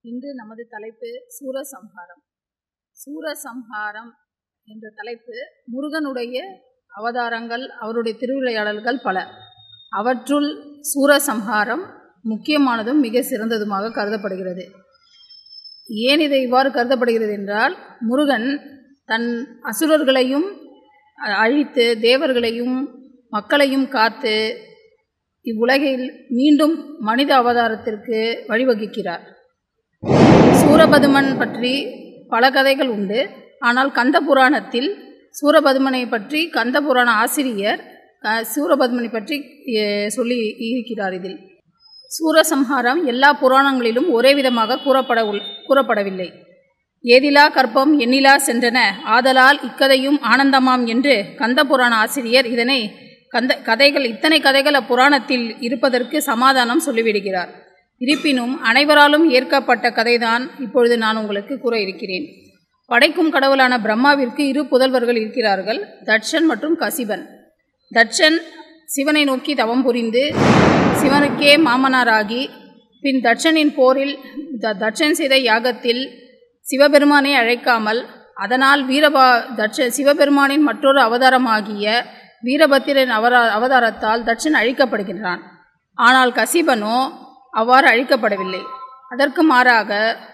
இன்று நமது தலைப்பு சூரசம்ஹாரம் சூரசம்ஹாரம் என்ற தலைப்பு முருகனுடைய அவதாரங்கள் அவருடைய திருவிளையாடல்கள் பல அவற்றுள் சூரசம்ஹாரம் முக்கியமானதும் மிக சிறந்ததுமாக கருதப்படுகிறது ஏன் இதை இவ்வாறு கருதப்படுகிறது என்றால் முருகன் தன் அசுரர்களையும் அ- அழித்து தேவர்களையும் மக்களையும் காத்து இவ்வுலகில் மீண்டும் மனித அவதாரத்திற்கு வழிவகுக்கிறார் சூரபதுமன் பற்றி பல கதைகள் உண்டு ஆனால் கந்த புராணத்தில் சூரபதுமனை பற்றி கந்த புராண ஆசிரியர் க- சூரபதுமனை பற்றி எ, சொல்லி இருக்கிறார் இதில் சூரசம்ஹாரம் எல்லா புராணங்களிலும் ஒரே விதமாக கூறப்பட உள்- கூறப்படவில்லை ஏதிலா கற்பம் எண்ணிலா சென்றன ஆதலால் இக்கதையும் ஆனந்தமாம் என்று கந்த புராண ஆசிரியர் இதனை கந்த கதைகள் இத்தனை கதைகள் அப்புராணத்தில் இருப்பதற்கு சமாதானம் சொல்லிவிடுகிறார் இருப்பினும் அனைவராலும் ஏற்கப்பட்ட கதைதான் இப்பொழுது நான் உங்களுக்கு கூற இருக்கிறேன் படைக்கும் கடவுளான பிரம்மாவிற்கு இரு புதல்வர்கள் இருக்கிறார்கள் தட்சன் மற்றும் கசிபன் தட்சன் சிவனை நோக்கி தவம் புரிந்து சிவனுக்கே மாமனாராகி பின் தட்சனின் போரில் த தட்சன் செய்த யாகத்தில் சிவபெருமானை அழைக்காமல் அதனால் வீரபா தட்ச சிவபெருமானின் மற்றொரு அவதாரமாகிய வீரபத்திரன் அவரா அவதாரத்தால் தட்சன் அழிக்கப்படுகின்றான் ஆனால் கசிபனோ அவ்வாறு அழிக்கப்படவில்லை அதற்கு மாறாக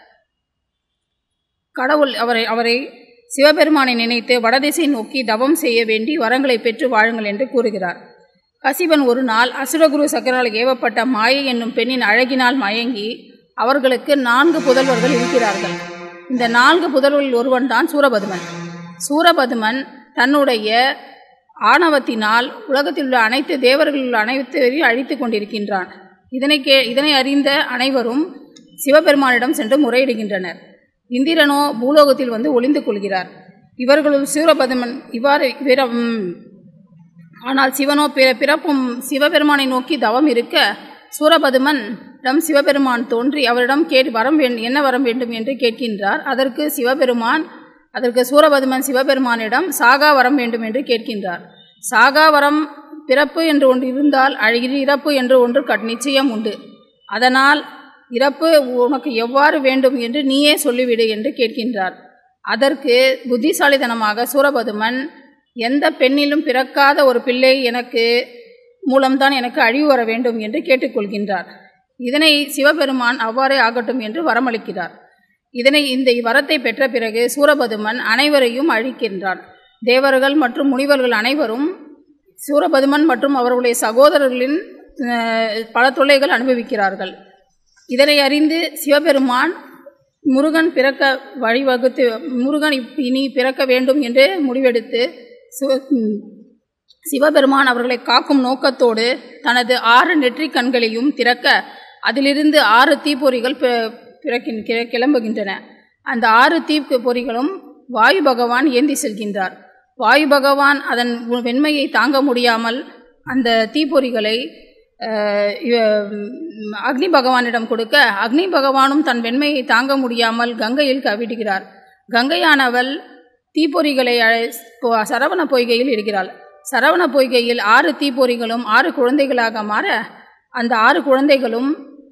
கடவுள் அவரை அவரை சிவபெருமானை நினைத்து வடதிசை நோக்கி தவம் செய்ய வேண்டி வரங்களை பெற்று வாழுங்கள் என்று கூறுகிறார் கசிபன் ஒரு நாள் அசுரகுரு சக்கரால் ஏவப்பட்ட மாயை என்னும் பெண்ணின் அழகினால் மயங்கி அவர்களுக்கு நான்கு புதல்வர்கள் இருக்கிறார்கள் இந்த நான்கு புதல்வரில் ஒருவன்தான் சூரபதுமன் சூரபதுமன் தன்னுடைய ஆணவத்தினால் உலகத்தில் உள்ள அனைத்து தேவர்களில் உள்ள அனைத்தையும் அழித்து கொண்டிருக்கின்றான் இதனை கே இதனை அறிந்த அனைவரும் சிவபெருமானிடம் சென்று முறையிடுகின்றனர் இந்திரனோ பூலோகத்தில் வந்து ஒளிந்து கொள்கிறார் இவர்களுள் சூரபதுமன் இவ்வாறு பிற ம், ஆனால் சிவனோ பிற பிறப்பும் சிவபெருமானை நோக்கி தவம் இருக்க சூரபதுமன் இடம் சிவபெருமான் தோன்றி அவரிடம் கேட் வரம் வேண்டும் என்ன வரம் வேண்டும் என்று கேட்கின்றார் அதற்கு சிவபெருமான் அதற்கு சூரபதுமன் சிவபெருமானிடம் சாகா வரம் வேண்டும் என்று கேட்கின்றார் சாகா வரம் பிறப்பு என்று ஒன்று இருந்தால் அழகிரி இறப்பு என்று ஒன்று கட் நிச்சயம் உண்டு அதனால் இறப்பு உனக்கு எவ்வாறு வேண்டும் என்று நீயே சொல்லிவிடு என்று கேட்கின்றார் அதற்கு புத்திசாலித்தனமாக சூரபதுமன் எந்த பெண்ணிலும் பிறக்காத ஒரு பிள்ளை எனக்கு மூலம்தான் எனக்கு அழிவு வர வேண்டும் என்று கேட்டுக்கொள்கின்றார் இதனை சிவபெருமான் அவ்வாறே ஆகட்டும் என்று வரமளிக்கிறார் இதனை இந்த வரத்தை பெற்ற பிறகு சூரபதுமன் அனைவரையும் அழிக்கின்றான் தேவர்கள் மற்றும் முனிவர்கள் அனைவரும் சூரபதுமன் மற்றும் அவர்களுடைய சகோதரர்களின் அஹ், பல தொல்லைகள் அனுபவிக்கிறார்கள் இதனை அறிந்து சிவபெருமான் முருகன் பிறக்க வழிவகுத்து முருகன் இப்- இனி பிறக்க வேண்டும் என்று முடிவெடுத்து சிவ ம், சிவபெருமான் அவர்களை காக்கும் நோக்கத்தோடு தனது ஆறு நெற்றிக் கண்களையும் திறக்க அதிலிருந்து ஆறு தீப்பொறிகள் பி- பிறக்கின் கி- கிளம்புகின்றன அந்த ஆறு தீப்பொறிகளும் வாயு பகவான் ஏந்தி செல்கின்றார் வாயு பகவான் அதன் உ- வெண்மையை தாங்க முடியாமல் அந்த தீப்பொறிகளை அஹ், இவ- ம், அக்னி பகவானிடம் கொடுக்க அக்னி பகவானும் தன் வெண்மையை தாங்க முடியாமல் கங்கையில் கவிடுகிறார் கங்கையானவள் தீப்பொறிகளை அழை- பொ- சரவண பொய்கையில் இடுகிறாள் சரவண பொய்கையில் ஆறு தீப்பொறிகளும் ஆறு குழந்தைகளாக மாற அந்த ஆறு குழந்தைகளும்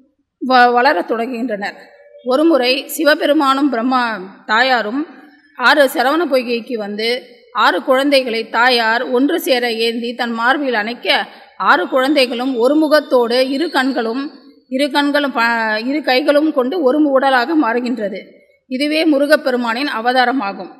வ வளரத் தொடங்குகின்றனர் ஒருமுறை சிவபெருமானும் பிரம்மா தாயாரும் ஆறு சரவண பொய்கைக்கு வந்து ஆறு குழந்தைகளை தாயார் ஒன்று சேர ஏந்தி தன் மார்பில் அணைக்க ஆறு குழந்தைகளும் ஒரு முகத்தோடு இரு கண்களும் இரு கண்களும் ப இரு கைகளும் கொண்டு ஒரு உடலாக மாறுகின்றது இதுவே முருகப்பெருமானின் அவதாரமாகும்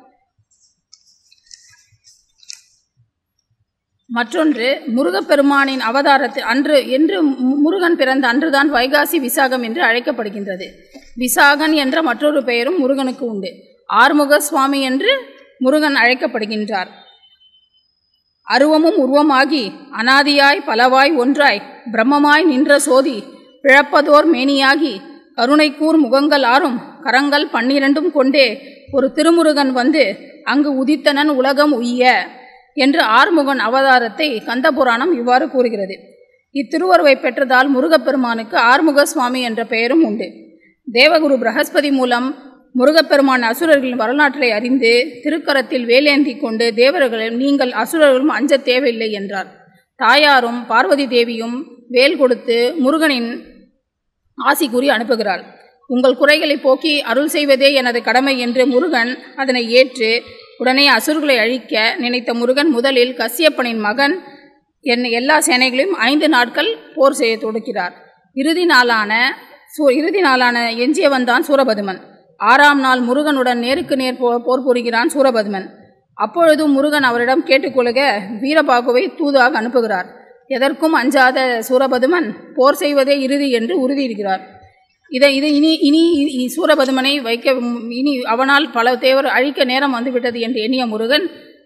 மற்றொன்று முருகப்பெருமானின் அவதாரத்தில் அன்று என்று மு- முருகன் பிறந்த அன்றுதான் வைகாசி விசாகம் என்று அழைக்கப்படுகின்றது விசாகன் என்ற மற்றொரு பெயரும் முருகனுக்கு உண்டு ஆறுமுக சுவாமி என்று முருகன் அழைக்கப்படுகின்றார் அருவமும் உருவமாகி அனாதியாய் பலவாய் ஒன்றாய் பிரம்மமாய் நின்ற சோதி பிழப்பதோர் மேனியாகி கருணைக்கூர் முகங்கள் ஆறும் கரங்கள் பன்னிரண்டும் கொண்டே ஒரு திருமுருகன் வந்து அங்கு உதித்தனன் உலகம் உய்ய என்று ஆறுமுகன் அவதாரத்தை கந்தபுராணம் இவ்வாறு கூறுகிறது இத்திருவருவை பெற்றதால் முருகப்பெருமானுக்கு ஆறுமுக சுவாமி என்ற பெயரும் உண்டு தேவகுரு பிரகஸ்பதி மூலம் முருகப்பெருமான் அசுரர்களின் வரலாற்றை அறிந்து திருக்கரத்தில் வேலேந்தி கொண்டு தேவர்களும் நீங்கள் அசுரர்களும் அஞ்சத் தேவையில்லை என்றார் தாயாரும் பார்வதி தேவியும் வேல் கொடுத்து முருகனின் ஆசி கூறி அனுப்புகிறாள் உங்கள் குறைகளை போக்கி அருள் செய்வதே எனது கடமை என்று முருகன் அதனை ஏற்று உடனே அசுர்களை அழிக்க நினைத்த முருகன் முதலில் கசியப்பனின் மகன் என் எல்லா சேனைகளையும் ஐந்து நாட்கள் போர் செய்ய தொடுக்கிறார் இறுதி நாளான சூ இறுதி நாளான எஞ்சியவன் தான் சூரபதுமன் ஆறாம் நாள் முருகனுடன் நேருக்கு நேர் போ போர் புரிகிறான் சூரபதுமன் அப்பொழுது முருகன் அவரிடம் கேட்டுக்கொள்க வீரபாகுவை தூதாக அனுப்புகிறார் எதற்கும் அஞ்சாத சூரபதுமன் போர் செய்வதே இறுதி என்று உறுதியிருக்கிறார் இதை இது இனி இனி இ- சூரபதுமனை வைக்க இனி அவனால் பல தேவர் அழிக்க நேரம் வந்துவிட்டது என்று எண்ணிய முருகன்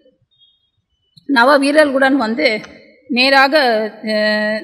நவ வீரர்களுடன் வந்து நேராக அஹ்,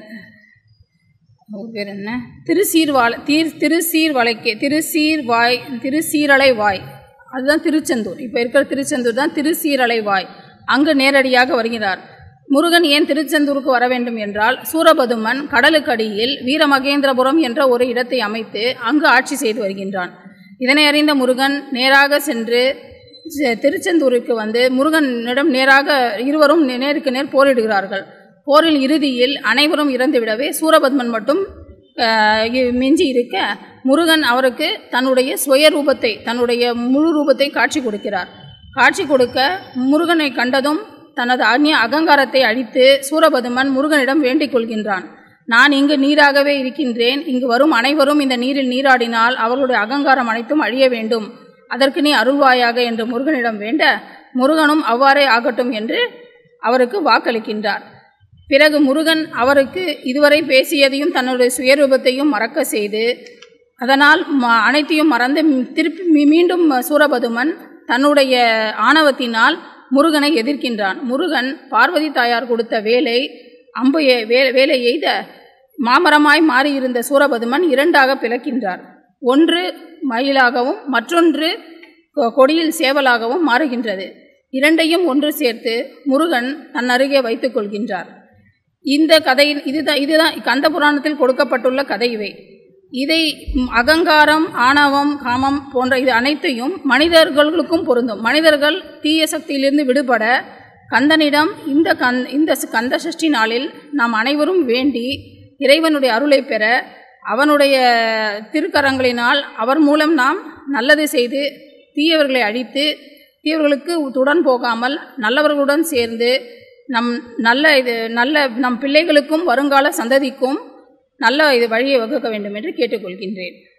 அவர் பேர் என்ன திருசீர்வாழ தீர் திருசீர்வளைக்கு திருசீர்வாய் திருசீரலை வாய் அதுதான் திருச்செந்தூர் இப்போ இருக்கிற திருச்செந்தூர் தான் திருசீரலை வாய் அங்கு நேரடியாக வருகிறார் முருகன் ஏன் திருச்செந்தூருக்கு வர வேண்டும் என்றால் சூரபதுமன் கடலுக்கடியில் வீரமகேந்திரபுரம் என்ற ஒரு இடத்தை அமைத்து அங்கு ஆட்சி செய்து வருகின்றான் இதனை அறிந்த முருகன் நேராக சென்று செ- திருச்செந்தூருக்கு வந்து முருகனிடம் நேராக இருவரும் நே- நேருக்கு நேர் போரிடுகிறார்கள் போரில் இறுதியில் அனைவரும் இறந்துவிடவே சூரபத்மன் மட்டும் ஆஹ், இ- மிஞ்சி இருக்க முருகன் அவருக்கு தன்னுடைய சுய ரூபத்தை தன்னுடைய முழு ரூபத்தை காட்சி கொடுக்கிறார் காட்சி கொடுக்க முருகனை கண்டதும் தனது அந்நிய அகங்காரத்தை அழித்து சூரபதுமன் முருகனிடம் வேண்டிக் கொள்கின்றான் நான் இங்கு நீராகவே இருக்கின்றேன் இங்கு வரும் அனைவரும் இந்த நீரில் நீராடினால் அவர்களுடைய அகங்காரம் அனைத்தும் அழிய வேண்டும் அதற்கு நீ அருள்வாயாக என்று முருகனிடம் வேண்ட முருகனும் அவ்வாறே ஆகட்டும் என்று அவருக்கு வாக்களிக்கின்றார் பிறகு முருகன் அவருக்கு இதுவரை பேசியதையும் தன்னுடைய சுயரூபத்தையும் மறக்க செய்து அதனால் ம- அனைத்தையும் மறந்து ம்- திருப்பி மீ- மீண்டும் சூரபதுமன் தன்னுடைய ஆணவத்தினால் முருகனை எதிர்க்கின்றான் முருகன் பார்வதி தாயார் கொடுத்த வேலை அம்பு எ- வே வேலை எய்த மாமரமாய் மாறியிருந்த சூரபதுமன் இரண்டாக பிளக்கின்றார் ஒன்று மயிலாகவும் மற்றொன்று கொ- கொடியில் சேவலாகவும் மாறுகின்றது இரண்டையும் ஒன்று சேர்த்து முருகன் தன் அருகே வைத்துக் கொள்கின்றார் இந்த கதை இதுதான் இதுதான் கந்த புராணத்தில் கொடுக்கப்பட்டுள்ள கதை இவை இதை ம், அகங்காரம் ஆணவம் காமம் போன்ற இது அனைத்தையும் மனிதர்களுக்கும் பொருந்தும் மனிதர்கள் தீய சக்தியிலிருந்து விடுபட கந்தனிடம் இந்த கந் இந்த ச- கந்த சஷ்டி நாளில் நாம் அனைவரும் வேண்டி இறைவனுடைய அருளை பெற அவனுடைய திருக்கரங்களினால் அவர் மூலம் நாம் நல்லது செய்து தீயவர்களை அழித்து தீயவர்களுக்கு துடன் போகாமல் நல்லவர்களுடன் சேர்ந்து நம் நல்ல இது நல்ல நம் பிள்ளைகளுக்கும் வருங்கால சந்ததிக்கும் நல்ல இது வழியை வகுக்க வேண்டும் என்று கேட்டுக்கொள்கின்றேன்